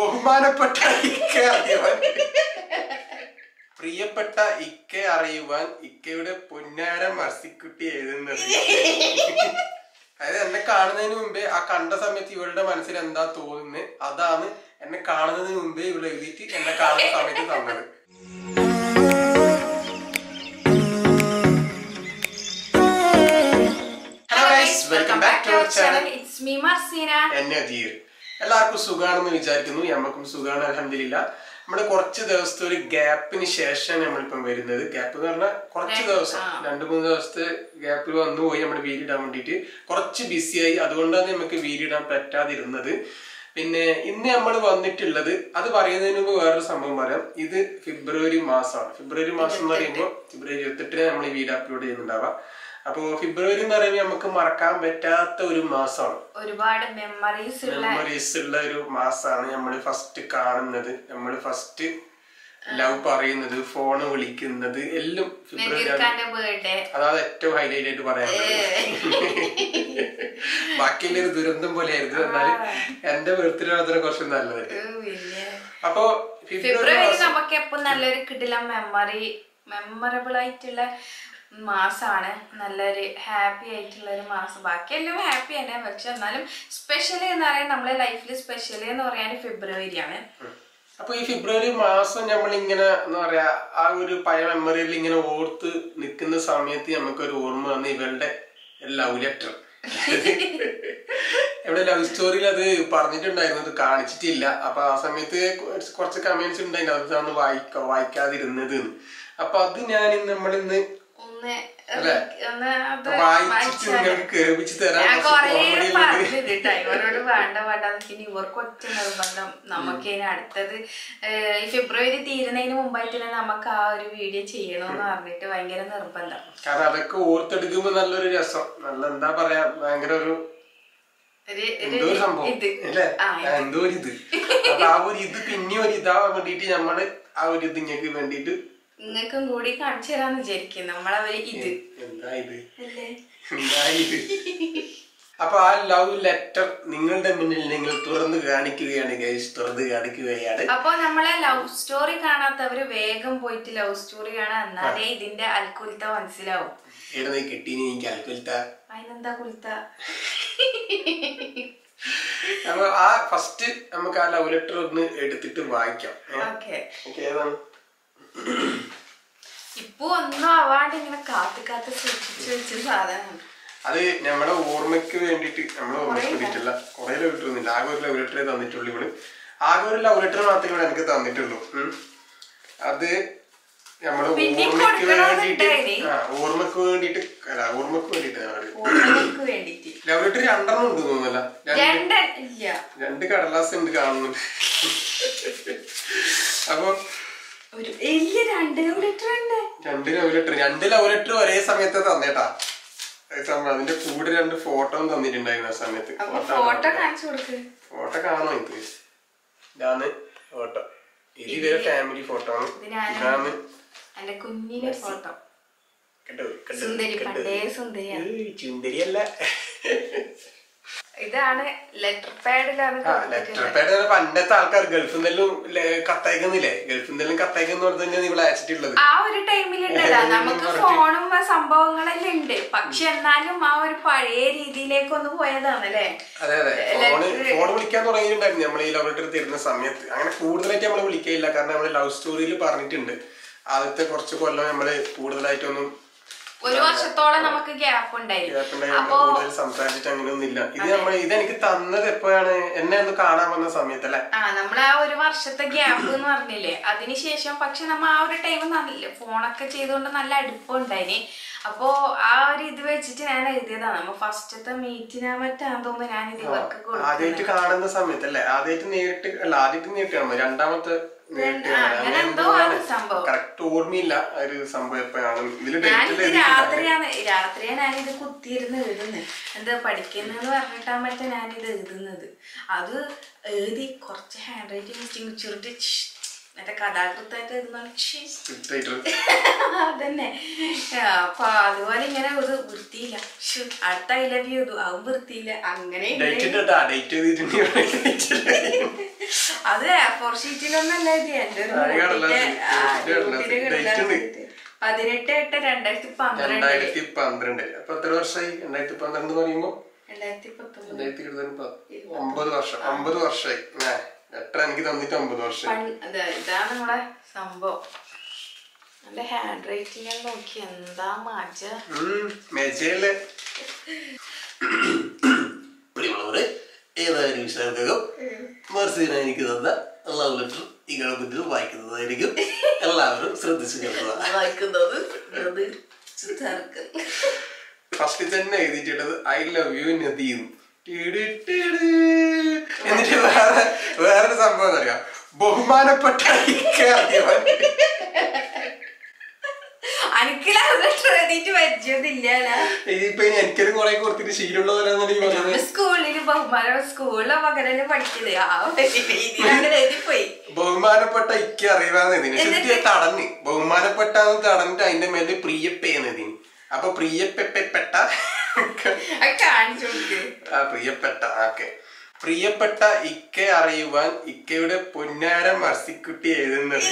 ബഹുമാനപ്പെട്ട ഇക്ക അറിയുവാൻ പ്രിയപ്പെട്ട ഇക്ക അറിയുവാൻ ഇക്കയുടെ പൊന്നാര മർസിക്കുട്ടി എഴുതുന്നത് അതായത് എന്നെ കാണുന്നതിന് മുമ്പേ ആ കണ്ട സമയത്ത് ഇവളുടെ മനസ്സിൽ എന്താ തോന്നുന്നത് അതാണ് എന്നെ കാണുന്നതിന് മുമ്പേ ഇവൾ എഴുതിയിട്ട് എന്നെ കാണുന്ന സമയത്ത് തന്നത് hello guys welcome back to our channel It's me, Marcina. എന്നെ അജീർ എല്ലാവർക്കും സുഖാണെന്ന് വിചാരിക്കുന്നു ഞമ്മക്കും സുഖാണ് അലഹമില്ല നമ്മുടെ കുറച്ച് ദിവസത്തെ ഒരു ഗ്യാപ്പിന് ശേഷം നമ്മളിപ്പം വരുന്നത് ഗ്യാപ്പ് എന്ന് പറഞ്ഞാൽ കുറച്ച് ദിവസം രണ്ടു മൂന്ന് ദിവസത്തെ ഗ്യാപ്പിൽ വന്നു പോയി നമ്മൾ വീഡിയോ ഇടാൻ വേണ്ടിയിട്ട് കുറച്ച് ബിസിയായി അതുകൊണ്ടാണ് നമുക്ക് വീഡിയോ ഇടാൻ പറ്റാതിരുന്നത് പിന്നെ ഇന്ന് നമ്മൾ വന്നിട്ടുള്ളത് അത് പറയുന്നതിന് മുമ്പ് വേറൊരു സംഭവം പറയാം ഇത് ഫെബ്രുവരി മാസമാണ് ഫെബ്രുവരി മാസം എന്ന് പറയുമ്പോൾ ഫെബ്രുവരി ഇരുപത്തെട്ടിന് നമ്മൾ ഈ വീഡിയോ അപ്ലോഡ് ചെയ്യുന്നുണ്ടാവാം അപ്പോൾ ഫെബ്രുവരി എന്ന് പറയുമ്പോൾ നമുക്ക് മറക്കാൻ പറ്റാത്ത ഒരു മാസമാണ് ഒരുപാട് മെമ്മറീസ് ഉള്ള മെമ്മറീസ് ഉള്ള ഒരു മാസമാണ് നമ്മൾ ഫസ്റ്റ് കാണുന്നത് നമ്മൾ ഫസ്റ്റ് ലവ് പറയുന്നത് ഫോണ് വിളിക്കുന്നത് എല്ലാം ഫെബ്രുവരി മെതിർക്കാന്റെ ബർത്ത്ഡേ അതാണ് ഏറ്റവും ഹൈലൈറ്റ് ആയിട്ട് പറയാനുള്ളത് ബാക്കിയുള്ള ഒരു ദുരന്തം പോലെയായിരുന്നു എന്നാൽ എന്റെ ബർത്ത്ഡേ അത്ര കുറച്ച് നല്ലത് അപ്പോ ഫെബ്രുവരി ഫെബ്രുവരി നമുക്ക് എപ്പം നല്ലൊരു കിട്ടില്ല മെമ്മറി മെമ്മറബിൾ ആയിട്ടുള്ള മാസമാണ് നല്ലൊരു ഹാപ്പി ആയിട്ടുള്ള ഒരു മാസം ബാക്കിയെല്ലാം ഹാപ്പി തന്നെ പക്ഷെ എന്നാലും സ്പെഷ്യൽ എന്ന് പറയാൻ നമ്മളെ ലൈഫിൽ സ്പെഷ്യൽ എന്ന് പറയാൻ ഫെബ്രുവരിയാണ് അപ്പൊ ഈ ഫെബ്രുവരി മാസം നമ്മൾ ഇങ്ങനെ എന്താ പറയാ ആ ഒരു പഴയ മെമ്മറിയിൽ ഇങ്ങനെ ഓർത്ത് നിൽക്കുന്ന സമയത്ത് നമുക്കൊരു ഓർമ്മ വന്ന് ഇവളുടെ ലവ് ലെറ്റർ ഇവിടെ ലവ് സ്റ്റോറിയിൽ അത് പറഞ്ഞിട്ടുണ്ടായിരുന്നു അത് കാണിച്ചിട്ടില്ല അപ്പൊ ആ സമയത്ത് കുറച്ച് കുറച്ച് കമന്റ്സ് ഉണ്ടായിരുന്നു അതാണ് വായിക്ക വായിക്കാതിരുന്നത് എന്ന്. അപ്പൊ അത് ഞാൻ നമ്മളിന്ന് ഒന്ന് അല്ലേ? ഒന്ന് അത് വായിച്ചിട്ട് വായിച്ചാലോ? നിങ്ങൾക്ക് കേൾപ്പിച്ച് തരാൻ ഞാൻ കുറച്ച് കൊറേ comedy ഉണ്ട്. പറഞ്ഞത് കേട്ടോ ഇവരോട് വേണ്ട വേണ്ട പിന്നെ ഇവർക്ക് ഒറ്റ നിർബന്ധം നമുക്ക് ഇനി അടുത്തത് ഏഹ്, ഈ ഫെബ്രുവരി തീരുന്നതിന് മുമ്പായിട്ട് തന്നെ നമുക്ക് ആ ഒരു വീഡിയോ ചെയ്യണമെന്ന് പറഞ്ഞിട്ട് ഭയങ്കര നിർബന്ധം കാരണം അതൊക്കെ ഓർത്തെടുക്കുമ്പോ നല്ലൊരു രസം നല്ല എന്താ പറയാ ഭയങ്കര ഒരു ഒരു എന്തോ ഒരു സംഭവം ഇത് അല്ലേ ആ ആ, എന്തോ ഒരു ഇത് അപ്പൊ ആ ഒരു ഇത് പിന്നെ ഒരു ഇതാവാൻ വേണ്ടിട്ട് നമ്മള് ആ ഒരു ഇത് ഇങ്ങക്ക് വേണ്ടിട്ട് നിങ്ങൾക്കും കൂടി കാണിച്ചു തരാന്ന് വിചാരിക്കും നമ്മളവര് ഇത് എന്താ ഇത് അല്ലേ എന്താ ഇത് അപ്പൊ ആ ലവ് ലെറ്റർ നിങ്ങളുടെ മുന്നിൽ നിങ്ങൾ തുറന്നു കാണിക്കുകയാണ് ഗൈസ് തുറന്നു കാണിക്കുകയാണ് അപ്പൊ നമ്മളെ ലവ് സ്റ്റോറി കാണാത്തവര് വേഗം പോയിട്ട് ലവ് സ്റ്റോറി കാണാൻ എന്നാലേ ഇതിന്റെ അൽക്കുലത്ത മനസ്സിലാവും എവിടെ കിട്ടീനി എനിക്ക് അൽക്കുലത്ത അതിനെന്താ കുലത്ത അപ്പൊ ആ ഫസ്റ്റ് നമുക്ക് ആ ലവ് ലെറ്റർ ഒന്ന് എടുത്തിട്ട് വായിക്കാം ഏ? ഓക്കെ ഓക്കേ, ഏതാണ് ഇപ്പൊ ഒന്നും ആവാണ്ട് ഇങ്ങനെ കാത്ത് കാത്ത് സൂക്ഷിച്ചു വെച്ച സാധനം അത് നമ്മുടെ ഓർമ്മയ്ക്ക് വേണ്ടിട്ട് നമ്മളെ ഓർമ്മയ്ക്ക് വേണ്ടിയിട്ടല്ല കുറെ ലവ് ലെറ്റർ ഒന്നുമില്ല ആകെ ഒരു ലവ് ലെറ്ററേ തന്നിട്ടുള്ളൂ ഇവള് ആകെ ഒരു ലവ് ലെറ്റർ മാത്രമേ ഇവിടെ എനിക്ക് തന്നിട്ടുള്ളൂ ഉം. അത് നമ്മുടെ പിന്നെ ഓർമ്മയ്ക്ക് വേണ്ടിട്ട് കൊടുക്കണമെന്നുണ്ടായിനി. ആ ഓർമ്മയ്ക്ക് വേണ്ടിട്ട് അല്ല ഓർമ്മയ്ക്ക് വേണ്ടിട്ട് ഞങ്ങള് ഓർമ്മകൾക്ക് വേണ്ടിട്ട് ലവ് ലെറ്റർ രണ്ടെണ്ണം ഉണ്ട് തോന്നുന്നല്ല രണ്ട് രണ്ട് ഇല്ല രണ്ട് കടലാസ് ഉണ്ട് കാണുന്നുണ്ട് അപ്പൊ ഒരു ഇല്ല രണ്ട് ലിറ്റർ ഉണ്ട് രണ്ട് ലവ് ലെറ്റർ രണ്ട് ലവ് ലെറ്റർ ഒരേ സമയത്ത് തന്നേട്ടാ അത് സംഭവം അതിന്റെ കൂടെ രണ്ട് ഫോട്ടോ തന്നിട്ടുണ്ടായിരുന്നു ആ സമയത്ത് അപ്പൊ Photo ഫോട്ടോ കാണിച്ചു കൊടുക്ക് ഫോട്ടോ കാണോ ഇത് ഇതാണ് ഫോട്ടോ ഇത് ഇവരെ ഫാമിലി ഫോട്ടോ ആണ് ഇത് ഞാനും ഇതാണ് എന്റെ കുഞ്ഞിന്റെ ഫോട്ടോ കണ്ടോ കണ്ടോ സുന്ദരി കണ്ടോ? പണ്ടേ സുന്ദരിയാണ് ഏയ്, ചുന്ദരിയല്ല ഇതാണ് ലെറ്റർ പാഡിലാണ് ലെറ്റർ പാഡ് പണ്ടത്തെ ആൾക്കാർ ഗൾഫിൽ നിന്നെല്ലാം കത്തയക്കുന്നില്ലേ ഗൾഫിൽ നിന്നെല്ലാം കത്തയക്കുന്ന പോലെ തന്നെയാണ് ഇവിടെ അയച്ചിട്ടുള്ളത് ആ ഒരു ടൈമിലുണ്ടല്ലോ നമുക്ക് ഫോണും സംഭവങ്ങളെല്ലാം ഉണ്ട് പക്ഷെ എന്നാലും ആ ഒരു പഴയ രീതിയിലേക്ക് ഒന്ന് പോയതാണ് അല്ലേ അതെ അതെ ഫോണ് ഫോൺ വിളിക്കാൻ തുടങ്ങിയിട്ടുണ്ടായിരുന്നു നമ്മൾ ഈ ലവ് ലെറ്റർ തരുന്ന സമയത്ത് അങ്ങനെ കൂടുതലായിട്ട് നമ്മൾ വിളിക്കയില്ല കാരണം നമ്മൾ ലവ് സ്റ്റോറിയിൽ പറഞ്ഞിട്ടുണ്ട് ആദ്യത്തെ കുറച്ച് കൊല്ലം നമ്മള് കൂടുതലായിട്ടൊന്നും ഒരു വർഷത്തോളം നമുക്ക് ഗ്യാപ്പ് ഉണ്ടായിരുന്നു കേട്ടിട്ടുണ്ടെങ്കിൽ നമ്മള് കൂടുതൽ സംസാരിച്ചിട്ട് അങ്ങനെയൊന്നും ഇല്ല ഇത് നമ്മൾ ഇതെനിക്ക് തന്നത് എപ്പോഴാണ് എന്നെ ഒന്ന് കാണാൻ വന്ന സമയത്തല്ലേ ആ നമ്മൾ ആ ഒരു വർഷത്തെ ഗ്യാപ്പ് എന്ന് പറഞ്ഞില്ലേ അതിനുശേഷം പക്ഷെ നമ്മ ആ ഒരു ടൈം നല്ല ഫോണൊക്കെ ചെയ്തുകൊണ്ട് നല്ല അടുപ്പം ഉണ്ടായിന് അപ്പോ ആ ഒരു ഇത് വെച്ചിട്ട് ഞാൻ എഴുതിയതാണ് നമ്മ ഫസ്റ്റത്തെ മീറ്റിനാ മറ്റാന്ന് തോന്നുന്നു ഞാൻ ഇത് ഇവർക്ക് കൊടുത്തത് ആദ്യമായിട്ട് കാണുന്ന സമയത്തല്ലേ ആദ്യമായിട്ട് നേരിട്ട് അല്ല ആദ്യമായിട്ട് നേരിട്ട് കാണുമ്പോ രണ്ടാമത്തെ നേരിട്ട് ആ, അങ്ങനെ എന്തോ ആണ് സംഭവം. കറക്റ്റ് ഓർമ്മയില്ല ആ ഒരു സംഭവം എപ്പോഴാണ് ഇതില് ഞാനിത് ഡേറ്റിൽ രാത്രിയാണ് രാത്രിയാണ് ഞാനിത് കുത്തിയിരുന്ന് എഴുതുന്നത് എന്താ പഠിക്കുന്നെന്ന് പറഞ്ഞിട്ടാ മറ്റേ ഞാനിത് എഴുതുന്നത് അത് എഴുതി കുറച്ച് ഹാൻഡ് റൈറ്റിംഗ് മിസ്റ്റേക്ക് ചുരുട്ടി മറ്റേ കഥാകൃത്തായിട്ട് എഴുതുന്ന അതന്നെ ആ, അപ്പൊ അതുപോലെ ഇങ്ങനെ ഒരു വൃത്തിയില്ല ശ്ശോ, അടുത്ത ഐ ലവ് യു അതും വൃത്തിയില്ല അങ്ങനെ ഉണ്ട്. ഡേറ്റ് ഇട്ടാ ഡേറ്റ് എഴുതിയിട്ടുണ്ട് അത് ഫോർ ഷീറ്റിലൊന്നല്ല ഇത് എന്റെ ഒരു ആ, ഈ കടലാസ്, നോട്ടിന്റെ ആ, നോട്ടിന്റെ കടലാസ്. നോട്ടിന്റെ Date കടലാസ് ഉണ്ട്. ഇത്. പതിനെട്ട് എട്ട് രണ്ടായിരത്തി പന്ത്രണ്ട് രണ്ടായിരത്തി പന്ത്രണ്ട് അപ്പൊ എത്ര വർഷമായി രണ്ടായിരത്തി പന്ത്രണ്ട് പറയുമ്പോ രണ്ടായിരത്തി പത്തൊമ്പത് രണ്ടായിരത്തി ഇരുപത്തി ഒമ്പത് വർഷം ഒമ്പത് വർഷമായി ഏ, എത്ര എനിക്ക് തന്നിട്ട് ഒമ്പത് വർഷം പണ്ട് അതെ, ഇതാണ് നമ്മുടെ സംഭവം നല്ല ഹാൻഡ് റൈറ്റിംഗ് നോക്കി എന്താ മാറ്റ മെച്ചയല്ലേ പ്രിയമുള്ളവരെ ഏതായാലും വിശാഖകം മർസീന എനിക്ക് തന്ന ലവ് ലെറ്റർ ഈ ഗണപത്തിൽ വായിക്കുന്നതായിരിക്കും എല്ലാവരും ശ്രദ്ധിച്ചു കേൾക്കുക വായിക്കുന്നത് ഇത് ചിത്രർക്ക്. ഫസ്റ്റ് തന്നെ എഴുതിയിട്ടുള്ളത് ഐ ലവ് യു നദീം എന്നിട്ട് വേറെ വേറൊരു സംഭവം അറിയാം ബഹുമാനപ്പെട്ട ഇക്ക അറിയാൻ അനക്കിലാണ് ലെറ്റർ എഴുതിയിട്ട് പരിചയമില്ലല്ലോ ഇതിപ്പോ ഇനി എനിക്കൊരു കുറെ കൊടുത്തിട്ട് ശീലമുള്ളവരാണെന്ന് എനിക്ക് പറഞ്ഞത് സ്കൂളില് ബഹുമാനം സ്കൂളിലെ പകരല്ലേ പഠിക്കുന്നത് ആ രീതിയിൽ അങ്ങനെ എഴുതിപ്പോയി ബഹുമാനപ്പെട്ട ഇക്ക അറിയാന്ന് ഇതിന് ശരിക്കും തടഞ്ഞ് ബഹുമാനപ്പെട്ടാന്ന് തടഞ്ഞിട്ട് അതിന്റെ മേലെ പ്രിയപ്പേന്ന് ഇതിന് അപ്പൊ പ്രിയപ്പെട്ട അത് കാണിച്ചു കൊടുക്ക് ആ പ്രിയപ്പെട്ട ഓക്കെ പ്രിയപ്പെട്ട ഇക്ക അറിയുവാൻ ഇക്കയുടെ പൊന്നാര മർസിക്കുട്ടി എഴുതുന്നത്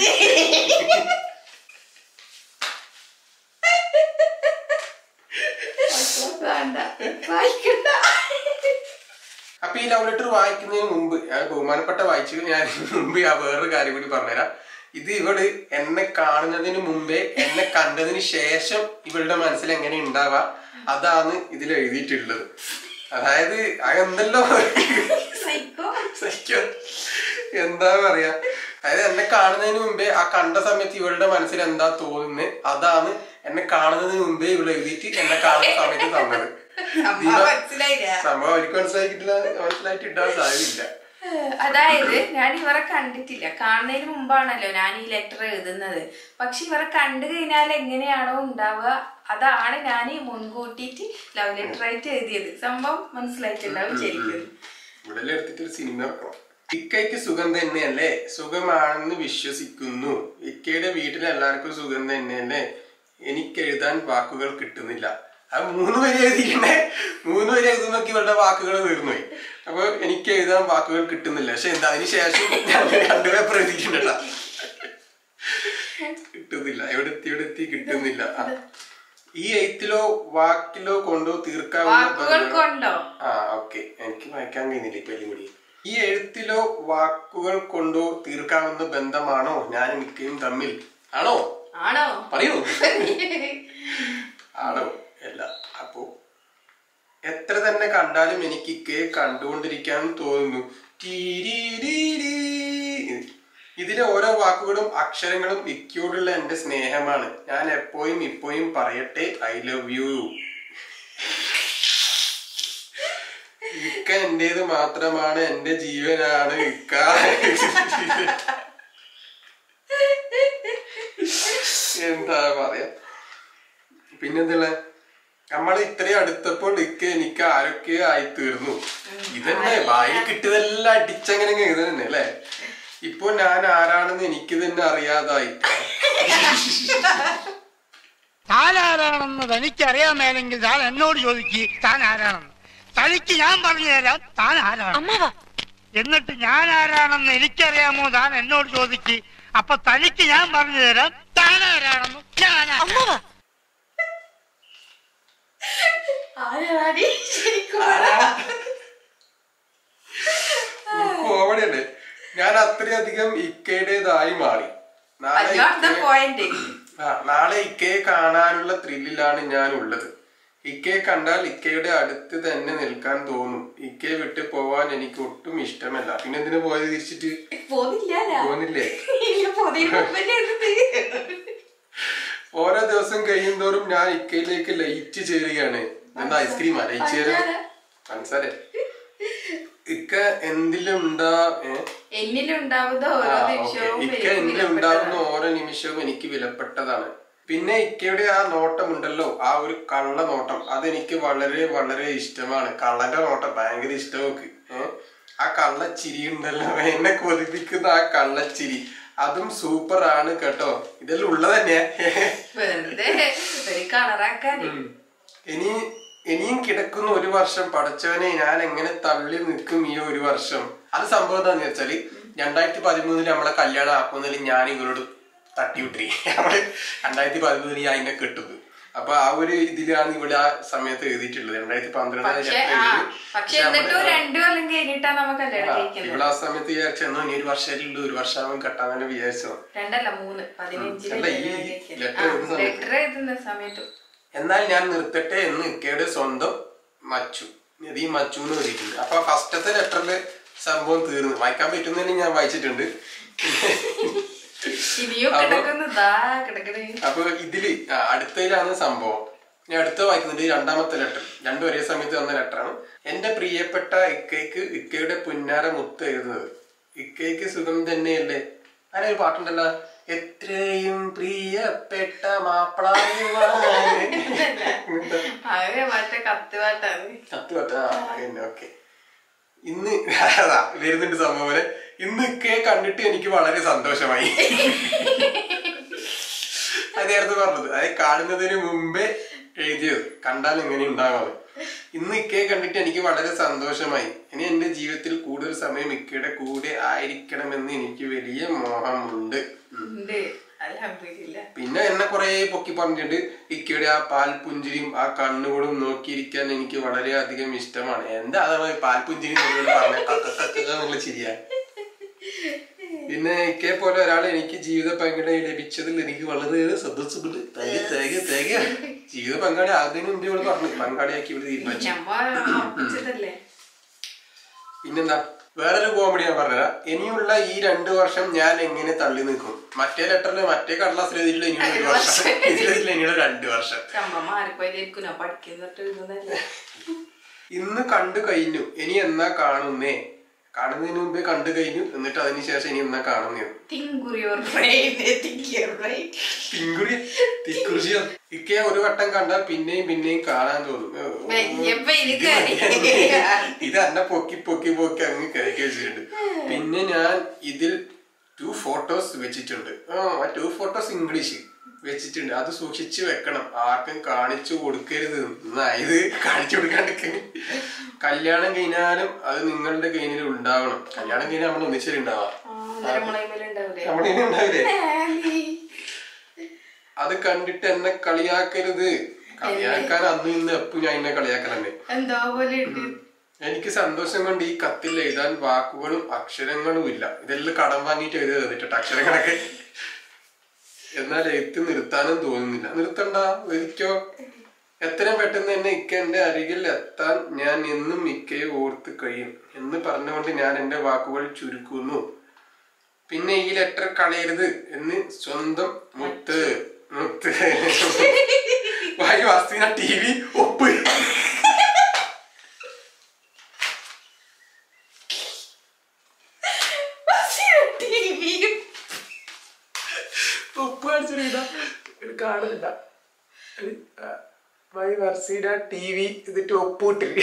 വേണ്ട വായിക്കണ്ട അപ്പൊ ഈ ലവ് ലെറ്റർ വായിക്കുന്നതിന് മുമ്പ് ഞാൻ ബഹുമാനപ്പെട്ട വായിച്ചു ഞാൻ മുമ്പ് ആ വേറൊരു കാര്യം കൂടി പറഞ്ഞുതരാം ഇത് ഇവള് എന്നെ കാണുന്നതിന് മുമ്പേ എന്നെ കണ്ടതിന് ശേഷം ഇവളുടെ മനസ്സിൽ എങ്ങനെ ഉണ്ടാവാ അതാണ് ഇതിൽ എഴുതിയിട്ടുള്ളത് അതായത് അതെന്തല്ലോ സൈക്കോ സഹിക്കാൻ എന്താ പറയാ അതായത് എന്നെ കാണുന്നതിന് മുമ്പേ ആ കണ്ട സമയത്ത് ഇവളുടെ മനസ്സിൽ എന്താ തോന്നുന്നത് അതാണ് എന്നെ കാണുന്നതിന് മുമ്പേ ഇവള് എഴുതിയിട്ട് എന്നെ കാണുന്ന സമയത്ത് തന്നത് അമ്മ മനസ്സിലായില്ല സംഭവം അവർക്ക് മനസ്സിലാക്കിയിട്ടില്ല മനസ്സിലായിട്ട് ഇടാൻ സാധ്യതയില്ല അതായത് ഞാൻ ഇവരെ കണ്ടിട്ടില്ല കാണുന്നതിന് മുമ്പാണല്ലോ ഞാൻ ഈ ലെറ്റർ എഴുതുന്നത് പക്ഷെ ഇവരെ കണ്ടു കഴിഞ്ഞാൽ എങ്ങനെയാണോ ഉണ്ടാവുക അതാണ് ഞാൻ ഈ മുൻകൂട്ടിയിട്ട് ലവ് ലെറ്റർ ആയിട്ട് എഴുതിയത് സംഭവം മനസ്സിലായിട്ടുണ്ടാവും ശരിക്കും ഇവിടെ എടുത്തിട്ട് ഒരു സിനിമ വെക്കണം ഇക്കയ്ക്ക് സുഖം തന്നെയല്ലേ സുഖമാണെന്ന് വിശ്വസിക്കുന്നു ഇക്കയുടെ വീട്ടിൽ എല്ലാവർക്കും സുഖം തന്നെയല്ലേ എനിക്ക് എഴുതാൻ വാക്കുകൾ കിട്ടുന്നില്ല അത് മൂന്ന് വരി എഴുതിക്കണേ മൂന്ന് വരി എഴുതുമ്പോ ഇവരുടെ വാക്കുകൾ തീർന്നുപോയി അപ്പൊ എനിക്ക് എഴുതാൻ വാക്കുകൾ കിട്ടുന്നില്ല പക്ഷെ എന്താ അതിന് ശേഷം ഞാൻ രണ്ട് പേപ്പർ എഴുതിക്കണ്ട കിട്ടുന്നില്ല എവിടെ എത്തി എവിടെ എത്തി കിട്ടുന്നില്ല ആ. ഈ എഴുത്തിലോ വാക്കിലോ കൊണ്ടോ തീർക്കാവുന്ന വാക്കുകൾ ബന്ധങ്ങൾ- കൊണ്ടോ ആ ഓക്കെ എനിക്ക് വായിക്കാൻ കഴിയുന്നില്ല ഇപ്പൊ എല്ലാം കൂടി ഈ എഴുത്തിലോ വാക്കുകൾ കൊണ്ടോ തീർക്കാവുന്ന ബന്ധമാണോ ഞാനും മിക്കയും തമ്മിൽ ആണോ ആണോ പറയൂ ആണോ അല്ല അപ്പോ എത്ര തന്നെ കണ്ടാലും എനിക്ക് ഇക്കയെ കണ്ടുകൊണ്ടിരിക്കാൻ തോന്നുന്നു ടീരീരീരീ. ഇതിലെ ഓരോ വാക്കുകളും അക്ഷരങ്ങളും ഇക്കയോടുള്ള എന്റെ സ്നേഹമാണ് ഞാൻ എപ്പോഴും ഇപ്പോഴും പറയട്ടെ ഐ ലവ് യു ഇക്ക എന്റേത് മാത്രമാണ് എന്റെ ജീവനാണ് ഇക്ക എന്താ പറയാ പിന്നെന്തുള്ള നമ്മൾ ഇത്രയും അടുത്തപ്പോൾ ഇക്ക എനിക്ക് ആരൊക്കെയോ ആയി തീർന്നു ഇതന്നെ വായിൽ കിട്ടിയതെല്ലാം അടിച്ചങ്ങനെ ഇത് തന്നെ അല്ലേ ഇപ്പൊ ഞാൻ ആരാണെന്ന് എനിക്ക് തന്നെ അറിയാതായി താൻ ആരാണെന്ന് തനിക്കറിയാൻ മേലെങ്കിൽ താൻ എന്നോട് ചോദിക്ക് താൻ ആരാണെന്ന് തനിക്ക് ഞാൻ പറഞ്ഞു തരാം താൻ ആരാണ് എന്നിട്ട് ഞാൻ ആരാണെന്ന് എനിക്കറിയാമോ താൻ എന്നോട് ചോദിക്ക് അപ്പൊ തനിക്ക് ഞാൻ പറഞ്ഞു തരാം താൻ ആരാണെന്ന് ഞാൻ ആരാ- ആരാടി ശരിക്കും കോമഡിയല്ലേ ഞാൻ അത്രയധികം ഇക്കയുടേതായി മാറി നാളെ അതാണ് ഇക്കയെ- പോയിന്റ് ആ, നാളെ ഇക്കയെ കാണാനുള്ള ത്രില്ലിലാണ് ഞാൻ ഉള്ളത് ഇക്കയെ കണ്ടാൽ ഇക്കയുടെ അടുത്ത് തന്നെ നിൽക്കാൻ തോന്നും ഇക്കയെ വിട്ട് പോവാൻ എനിക്ക് ഒട്ടും ഇഷ്ടമല്ല പിന്നെ എന്തിനു പോയത് തിരിച്ചിട്ട് പോന്നില്ല പോകുന്നില്ലേ പോന്നതിന് മുമ്പല്ലേ ഇത് ഓരോ ദിവസം കഴിയുന്തോറും ഞാൻ ഇക്കയിലേക്ക് ലയിറ്റ് ചേരുകയാണ് എന്താ ഐസ്ക്രീമാ ലയിറ്റ് ചേരുക പഞ്ചസാര ഇക്ക എന്തിലുണ്ടാ ഏ എന്നിലുണ്ടാവുന്ന ആ, ഓരോ ഓക്കേ. നിമിഷവും ഇക്ക എനിക്ക് എന്നിൽ ഉണ്ടാകുന്ന വിലപ്പെട്ടതാണ്. ഓരോ നിമിഷവും എനിക്ക് വിലപ്പെട്ടതാണ് പിന്നെ ഇക്കയുടെ ആ നോട്ടമുണ്ടല്ലോ ആ ഒരു കള്ള നോട്ടം അതെനിക്ക് വളരെ വളരെ ഇഷ്ടമാണ് കള്ളന്റെ നോട്ടം ഭയങ്കര ഇഷ്ടം നോക്ക് ഏഹ് ആ കള്ളച്ചിരി ഉണ്ടല്ലോ എന്നെ കൊതിപ്പിക്കുന്ന ആ കള്ളച്ചിരി അതും സൂപ്പർ ആണ് കേട്ടോ ഇതെല്ലാം ഉള്ളത് തന്നെയാ വെറുതെ ഒരു കളറാക്കാൻ ഉം. ഇനി ഇനിയും കിടക്കുന്ന ഒരു വർഷം പടച്ചവനെ ഞാൻ എങ്ങനെ തള്ളി നിൽക്കും ഈ ഒരു വർഷം അത് സംഭവം എന്താന്ന് വെച്ചാല് രണ്ടായിരത്തി പതിമൂന്നില് നമ്മളെ കല്യാണം ആക്കുന്നതിൽ ഞാൻ ഇവരോട് തട്ടിവിട്ടി നമ്മള് രണ്ടായിരത്തി പതിമൂന്നില് ഞാൻ അതിനെ കെട്ടുന്നത് അപ്പൊ ആ ഒരു ഇതിലാണ് ഇവിടെ ആ സമയത്ത് എഴുതിയിട്ടുള്ളത് രണ്ടായിരത്തി പന്ത്രണ്ട് പക്ഷെ ആ പക്ഷെ എന്നിട്ടും രണ്ടു കൊല്ലം കഴിഞ്ഞിട്ടാ നമുക്ക് കല്യാണം കഴിക്കുന്നത് ഇവിടെ ആ സമയത്ത് വിചാരിച്ചു എന്നാ ഇനി ഒരു വർഷമായിട്ടുള്ളൂ ഒരു വർഷമാകും കെട്ടാൻ തന്നെ വിചാരിച്ചു രണ്ടല്ല മൂന്ന് പതിനഞ്ചില് അല്ല, ഈ letter എഴുതുന്ന സമയത്ത്. ലെറ്റർ എഴുതുന്ന സമയത്ത് എന്നാൽ ഞാൻ നിർത്തട്ടെ എന്ന് ഇക്കയുടെ സ്വന്തം മച്ചു ഇത് ഈ മച്ചു എന്ന് എഴുതിയിട്ടുണ്ട് അപ്പൊ ഫസ്റ്റത്തെ ലെറ്ററില് സംഭവം തീർന്നു വായിക്കാൻ പറ്റുന്നതിന് ഞാൻ വായിച്ചിട്ടുണ്ട് ഇനിയും അപ്പൊ- കിടക്കുന്നതാ കിടക്കണേ അപ്പൊ ഇതില് ആ, അടുത്തതിലാണ് സംഭവം ഞാൻ അടുത്ത വായിക്കുന്നുണ്ട് ഈ രണ്ടാമത്തെ ലെറ്റർ രണ്ടും ഒരേ സമയത്ത് വന്ന ലെറ്ററാണ് എന്റെ പ്രിയപ്പെട്ട ഇക്കയ്ക്ക് ഇക്കയുടെ പുന്നാര മുത്ത് എഴുതുന്നത് ഇക്കയ്ക്ക് സുഖം തന്നെയല്ലേ അങ്ങനെ ഒരു പാട്ടുണ്ടല്ലോ എത്രയും പ്രിയപ്പെട്ട മാപ്പിളായി അത് മറ്റേ കത്ത് പാട്ടാണ് കത്ത് പറ്റ ഓക്കെ ഇന്ന് അതാ വരുന്നുണ്ട് സംഭവം ഇന്ന് ഇക്കയെ കണ്ടിട്ട് എനിക്ക് വളരെ സന്തോഷമായി അതായിരുന്നു പറഞ്ഞത് അത് കാണുന്നതിന് മുമ്പേ എഴുതിയത് കണ്ടാൽ എങ്ങനെ ഉണ്ടാകാതെ ഇന്ന് ഇക്കയെ കണ്ടിട്ട് എനിക്ക് വളരെ സന്തോഷമായി ഇനി എന്റെ ജീവിതത്തിൽ കൂടുതൽ സമയം ഇക്കയുടെ കൂടെ ആയിരിക്കണമെന്ന് എനിക്ക് വലിയ മോഹമുണ്ട് ഉം. ഉണ്ട് അലഹമില്ല പിന്നെ എന്നെ കുറെ പൊക്കി പറഞ്ഞിട്ടുണ്ട് ഇക്കയുടെ ആ പാൽ പുഞ്ചിരിയും ആ കണ്ണുകളും നോക്കിയിരിക്കാൻ എനിക്ക് വളരെയധികം ഇഷ്ടമാണ് എന്താ അതാണ് പാൽ പുഞ്ചിരി പറഞ്ഞ ചിരിയാ പിന്നെ ഇക്കയെ പോലെ ഒരാൾ എനിക്ക് ജീവിത പങ്കാളി ലഭിച്ചതിൽ എനിക്ക് വളരെ സന്തോഷമുണ്ട് തേക തേക തേക ജീവിത പങ്കാളി അതിനു മുമ്പ് ഇവള് പറഞ്ഞു പങ്കാളിയാക്കി ഇവിടെ തീരുമാനിച്ചു ഞമ്മ ഉറപ്പിച്ചതല്ലേ പിന്നെന്താ വേറൊരു കോമഡി ഞാൻ പറഞ്ഞതാ ഇനിയുള്ള ഈ രണ്ടു വർഷം ഞാൻ എങ്ങനെ തള്ളി നിൽക്കും മറ്റേ ലെറ്ററിൽ മറ്റേ കടലാസിൽ എഴുതിയിട്ടില്ല ഇനിയുള്ള ഒരു വർഷം ഇതിലെഴുതിയില്ല ഇനിയുള്ള രണ്ടു വർഷം ചമ്മ മാറിപ്പോയിരിക്കും ഞാൻ പഠിക്കുന്നിട്ട് എഴുതുന്നല്ലേ ഇന്ന് കണ്ടു കഴിഞ്ഞു ഇനി എന്നാ കാണുന്നേ കാണുന്നതിന് മുമ്പേ കണ്ടു കഴിഞ്ഞു എന്നിട്ട് അതിന് ശേഷം ഇനി എന്നാ കാണുന്നേ തിങ്കുറി your brain think your brain തിങ്കുറി തിക്കുറിശിയോ ഇക്കെ ഒരു വട്ടം കണ്ടാൽ പിന്നെയും പിന്നെയും കാണാൻ തോന്നും ഓ, ഓ, വയ്യപ്പ ഇത് എനിക്ക് മതി. ഇത് എന്നെ പൊക്കി പൊക്കി പൊക്കി അങ്ങ് കയറ്റി വെച്ചിട്ടുണ്ട് പിന്നെ ഞാൻ ഇതിൽ ടു ഫോട്ടോസ് വെച്ചിട്ടുണ്ട് ആ ടു ഫോട്ടോസ് ഇംഗ്ലീഷ് വെച്ചിട്ടുണ്ട് അത് സൂക്ഷിച്ചു വെക്കണം ആർക്കും കാണിച്ചു കൊടുക്കരുത് എന്നാ ഇത് കാണിച്ചു കൊടുക്കാണ്ടിരിക്കുന്നു കല്യാണം കഴിഞ്ഞാലും അത് നിങ്ങളുടെ കയ്യിൽ ഉണ്ടാവണം കല്യാണം കഴിഞ്ഞാൽ നമ്മൾ ഒന്നിച്ചിട്ടുണ്ടാവാം ഉണ്ടാവില്ലേ നമ്മുടെ കയ്യിൽ ഉണ്ടാവില്ലേ അത് കണ്ടിട്ട് എന്നെ കളിയാക്കരുത് കളിയാക്കാൻ അന്ന് ഇന്ന് എപ്പോ ഞാൻ എന്നെ കളിയാക്കലെന്നെ എന്തോ പോലെ ഉണ്ട് എനിക്ക് സന്തോഷം കൊണ്ട് ഈ കത്തിൽ എഴുതാൻ വാക്കുകളും അക്ഷരങ്ങളും ഇല്ല ഇതെല്ലാം കടം വാങ്ങിയിട്ട് എഴുതി തന്നിട്ടുണ്ട് അക്ഷരങ്ങളൊക്കെ എന്നാൽ എഴുത്ത് നിർത്താനും തോന്നുന്നില്ല നിർത്തണ്ട എഴുതിക്കോ എത്രയും പെട്ടെന്ന് തന്നെ ഇക്ക എന്റെ അരികിൽ എത്താൻ ഞാൻ എന്നും ഇക്കയെ ഓർത്ത് കഴിയും എന്ന് പറഞ്ഞുകൊണ്ട് ഞാൻ എന്റെ വാക്കുകൾ ചുരുക്കുന്നു പിന്നെ ഈ ലെറ്റർ കളയരുത് എന്ന് സ്വന്തം മുത്ത് മുത്ത് വായി വാസ്തിന ടി വി ഒപ്പ് ടിവിയും ഉപ്പ് കാണിച്ചിട്ട് കാണുന്നില്ല വൈ വർസീഡ ടി വി ഇതിട്ട് ഒപ്പിട്ട്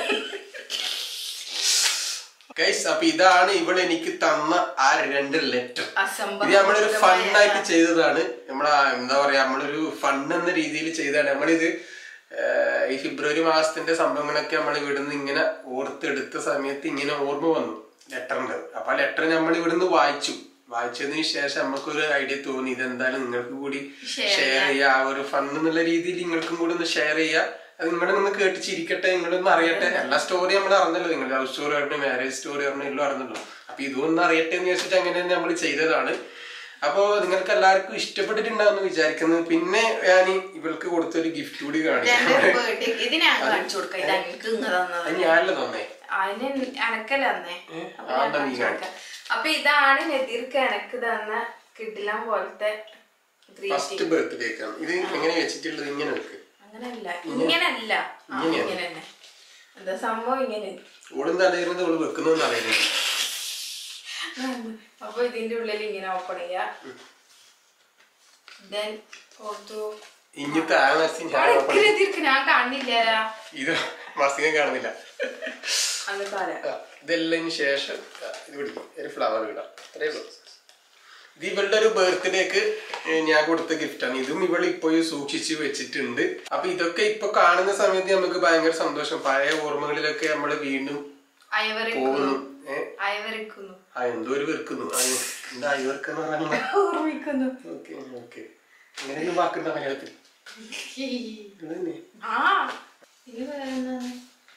ഗൈസ് അപ്പൊ ഇതാണ് ഇവൾ എനിക്ക് തന്ന ആ രണ്ട് ലെറ്റർ ഇത് നമ്മളൊരു ഫണ്ണായിട്ട് ചെയ്തതാണ് നമ്മളെ എന്താ പറയാ നമ്മളൊരു ഫൺ എന്ന രീതിയിൽ ചെയ്തതാണ് നമ്മളിത് ഏർ, ഈ ഫെബ്രുവരി മാസത്തിന്റെ സംഭവങ്ങളൊക്കെ നമ്മൾ ഇവിടുന്ന് ഇങ്ങനെ ഓർത്തെടുത്ത സമയത്ത് ഇങ്ങനെ ഓർമ്മ വന്നു ലെറ്ററിന്റെ അപ്പൊ ആ ലെറ്റർ നമ്മൾ ഇവിടുന്ന് വായിച്ചു വായിച്ചതിന് ശേഷം നമുക്കൊരു ഐഡിയ തോന്നി ഇതെന്തായാലും നിങ്ങൾക്ക് കൂടി Share ഷെയർ ചെയ്യുക ആ ഒരു ഫണ്ട് എന്നുള്ള രീതിയിൽ നിങ്ങൾക്കും കൂടി ഒന്ന് ഷെയർ ചെയ്യുക അത് നിങ്ങളെ ഒന്ന് കേട്ട് ചിരിക്കട്ടെ നിങ്ങളൊന്ന് അറിയട്ടെ എല്ലാ സ്റ്റോറി നമ്മൾ അറിഞ്ഞല്ലോ നിങ്ങൾ ലവ് സ്റ്റോറി അറിഞ്ഞു മാരേജ് സ്റ്റോറി അറിഞ്ഞു എല്ലാം അറിഞ്ഞല്ലോ അപ്പൊ ഇതൊന്നും അറിയട്ടെ എന്ന് വെച്ചിട്ട് അങ്ങനെ നമ്മൾ ചെയ്തതാണ് അപ്പോ നിങ്ങൾക്ക് എല്ലാവർക്കും ഇഷ്ടപ്പെട്ടിട്ടുണ്ടാവുമെന്ന് വിചാരിക്കുന്നു പിന്നെ ഞാൻ ഇവൾക്ക് കൊടുത്തൊരു ഗിഫ്റ്റ് കൂടി കാണിക്കാം ഇത് ഞാൻ കാണിച്ചു കൊടുക്കാം ഇത് എനിക്ക് ഇങ്ങ തന്നത് അത് ഞാനല്ല തന്നെ അതിന് എനക്കല്ല തന്നേ അപ്പൊ ആ, ഞാൻ എന്നാ നീ കാണിച്ചു കൊടുക്കാം. അപ്പൊ ഇതാണ് നദീർക്ക് എനക്ക് തന്ന കിടിലം പോലത്തെ ഗ്രീറ്റിംഗ് ഫസ്റ്റ് ബർത്ത്ഡേക്കാണ് ഇത് എങ്ങനെ വെച്ചിട്ടുള്ളത് ഇങ്ങനെ വെക്ക് അങ്ങനല്ല ഇങ്ങനല്ല ആ, ഇങ്ങനെ തന്നെ എന്താ സംഭവം ഇങ്ങനെ ഓളും തലയിരുന്നത് ഓള് വെക്കുന്നതെന്ന് അറിയുന്നത് അപ്പൊ ഇതിന്റെ ഉള്ളിൽ ഇങ്ങനെ ഓപ്പൺ ചെയ്യാ ദെൻ ഓർത്തു ഇങ്ങനത്തെ ആ മത്സ്യം ഞാൻ open ചെയ്യും. നദീർക്ക് ഞാൻ കാണില്ല ഇത് മത്സ്യം കാണുന്നില്ല അന്ന് കാല ആ, ഇതെല്ലാം ശേഷം ആ, ഇത് പിടിക്കും ഒരു ഫ്ലവർ ഇടാം അത്രേ ഉള്ളൂ ഇത് ഇവളുടെ ഒരു ബർത്ത്ഡേക്ക് ഞാൻ കൊടുത്ത ഗിഫ്റ്റാണ് ഇതും ഇവൾ ഇപ്പോഴും സൂക്ഷിച്ച് വെച്ചിട്ടുണ്ട് അപ്പൊ ഇതൊക്കെ ഇപ്പൊ കാണുന്ന സമയത്ത് നമുക്ക് ഭയങ്കര സന്തോഷം പഴയ ഓർമ്മകളിലൊക്കെ നമ്മൾ വീണ്ടും അയവറി പോകുന്നു ഏഹ് അയവറി ആഗ്രഹിക്കുന്നു ആ എന്തോ ഒരു വെറുക്കുന്നു ആ, എന്താ ഇവർക്കെന്ന് പറഞ്ഞാൽ ഓർമ്മിക്കുന്നു ഓക്കെ ഓക്കെ അങ്ങനെയൊന്നും വാക്കുണ്ടോ മലയാളത്തിൽ ഇത് തന്നെ ആ ഇനി വേറെ എന്താണ്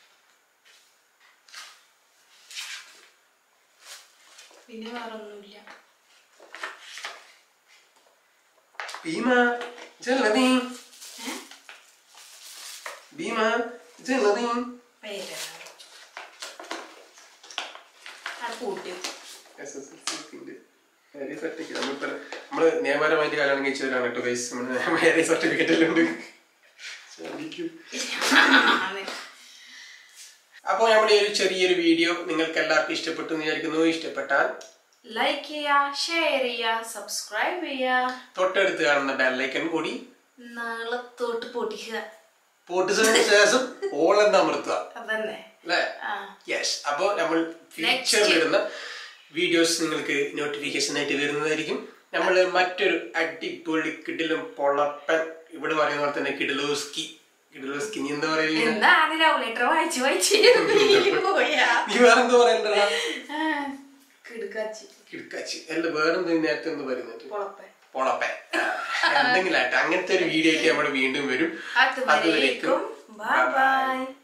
പിന്നെ വേറെ ഒന്നുമില്ല ഭീമ ജലതി ഏ? ഭീമ ജലതി പേര് അത് കൂട്ടി എസ് എസ് എൽ സിന്റെ മാരേജ് സർട്ടിഫിക്കറ്റ് നമ്മളിപ്പോ നമ്മള് നിയമപരമായിട്ട് കല്യാണം കഴിച്ചവരാണ് കേട്ടോ ഗൈസ് നമ്മുടെ മാരേജ് സർട്ടിഫിക്കറ്റ് എല്ലാം ഉണ്ട് ശ്രദ്ധിക്കൂ അപ്പോൾ നമ്മുടെ ഈ ഒരു ചെറിയൊരു വീഡിയോ നിങ്ങൾക്ക് എല്ലാവർക്കും ഇഷ്ടപ്പെട്ടു എന്ന് വിചാരിക്കുന്നു ഇഷ്ടപ്പെട്ടാൽ ലൈക്ക് ചെയ്യുക ഷെയർ ചെയ്യുക സബ്സ്ക്രൈബ് ചെയ്യുക തൊട്ടടുത്ത് കാണുന്ന ബെല്ലൈക്കൺ കൂടി നാളത്തോട്ട് പൊടിക്കുക പൊട്ടിച്ചതിന് ശേഷം ഓൾ എന്ന് അമർത്തുക അതന്നെ അല്ലേ ആ യെസ് അപ്പോൾ നമ്മൾ ഫ്യൂച്ചറിൽ ഇടുന്ന വീഡിയോസ് നിങ്ങൾക്ക് നോട്ടിഫിക്കേഷൻ ആയിട്ട് വരുന്നതായിരിക്കും നമ്മൾ മറ്റൊരു അടിപൊളി കിടിലും പൊളപ്പൻ ഇവിടെ പറയുന്ന പോലെ തന്നെ കിഡിലോസ്കി കിഡിലോസ്കി നീ എന്താ പറയുക എന്താ ആദ്യം ലവ് ലെറ്റർ വായിച്ച് വായിച്ച് പോയാ നീ വേറെന്താ പറയണ്ടടാ കിടുക്കാച്ചി കിടക്കാച്ചി അല്ല വേറെന്താ നീ നേരത്തെ എന്ത് പറയുന്നത് പൊളപ്പൻ പൊളപ്പൻ ആ, എന്തെങ്കിലും ആട്ടെ അങ്ങനത്തെ ഒരു വീഡിയോ ആയിട്ട് നമ്മൾ വീണ്ടും വരും അതുവരേക്കും ബൈ ബൈ